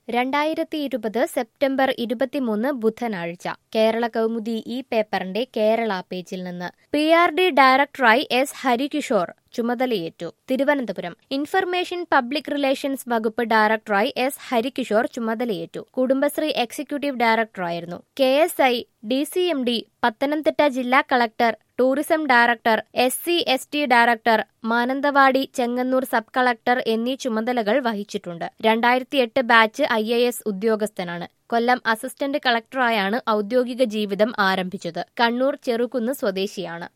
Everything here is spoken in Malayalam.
രണ്ടായിരത്തി ഇരുപത് സെപ്റ്റംബർ ഇരുപത്തിമൂന്ന് ബുധനാഴ്ച കേരള കൗമുദി ഈ പേപ്പറിന്റെ കേരള പേജിൽ നിന്ന് പി ആർ ഡി ഡയറക്ടറായി എസ് ഹരികിഷോർ ചുമതലയേറ്റു തിരുവനന്തപുരം ഇൻഫർമേഷൻ പബ്ലിക് റിലേഷൻസ് വകുപ്പ് ഡയറക്ടറായി എസ് ഹരികിഷോർ ചുമതലയേറ്റു കുടുംബശ്രീ എക്സിക്യൂട്ടീവ് ഡയറക്ടറായിരുന്നു K S I D C M D Pathanamthitta ജില്ലാ collector tourism director S C S T director Mananthavady Chengannur sub collector എന്നീ ചുമതലകൾ വഹിച്ചിട്ടുണ്ട് രണ്ടായിരത്തി എട്ട് ബാച്ച് ഐ എ എസ് ഉദ്യോഗസ്ഥനാണ് കൊല്ലം അസിസ്റ്റന്റ് കളക്ടറായാണ് ഔദ്യോഗിക ജീവിതം ആരംഭിച്ചത് കണ്ണൂർ ചെറുകുന്ന് സ്വദേശിയാണ്